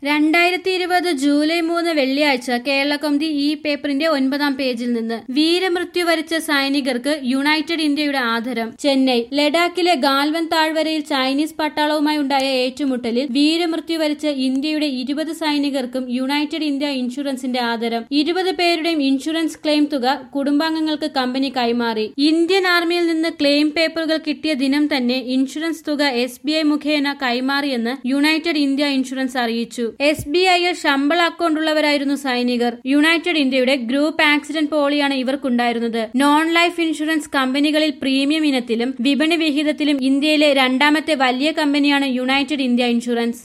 രണ്ടായിരത്തി ഇരുപത് ജൂലൈ മൂന്ന് വെള്ളിയാഴ്ച കേരള കൗമുദി ഈ പേപ്പറിന്റെ ഒൻപതാം പേജിൽ നിന്ന് വീരമൃത്യു വരിച്ച സൈനികർക്ക് യുണൈറ്റഡ് ഇന്ത്യയുടെ ആദരം ചെന്നൈ ലഡാക്കിലെ ഗാൽവൻ താഴ്വരയിൽ ചൈനീസ് പട്ടാളവുമായി ഉണ്ടായ ഏറ്റുമുട്ടലിൽ വീരമൃത്യു വരിച്ച ഇന്ത്യയുടെ ഇരുപത് സൈനികർക്കും യുണൈറ്റഡ് ഇന്ത്യ ഇൻഷുറൻസിന്റെ ആദരം ഇരുപത് പേരുടെയും ഇൻഷുറൻസ് ക്ലെയിം തുക കുടുംബാംഗങ്ങൾക്ക് കമ്പനി കൈമാറി ഇന്ത്യൻ ആർമിയിൽ നിന്ന് ക്ലെയിം പേപ്പറുകൾ കിട്ടിയ ദിനം തന്നെ ഇൻഷുറൻസ് തുക എസ് ബി ഐ മുഖേന കൈമാറിയെന്ന് യുണൈറ്റഡ് ഇന്ത്യ ഇൻഷുറൻസ് അറിയിച്ചു എസ് ബി ഐയിൽ ശമ്പള അക്കൗണ്ട് ഉള്ളവരായിരുന്നു സൈനികർ യുണൈറ്റഡ് ഇന്ത്യയുടെ ഗ്രൂപ്പ് ആക്സിഡന്റ് പോളിയാണ് ഇവർക്കുണ്ടായിരുന്നത് നോൺ ലൈഫ് ഇൻഷുറൻസ് കമ്പനികളിൽ പ്രീമിയം ഇനത്തിലും വിപണി വിഹിതത്തിലും ഇന്ത്യയിലെ രണ്ടാമത്തെ വലിയ കമ്പനിയാണ് യുണൈറ്റഡ് ഇന്ത്യ ഇൻഷുറൻസ്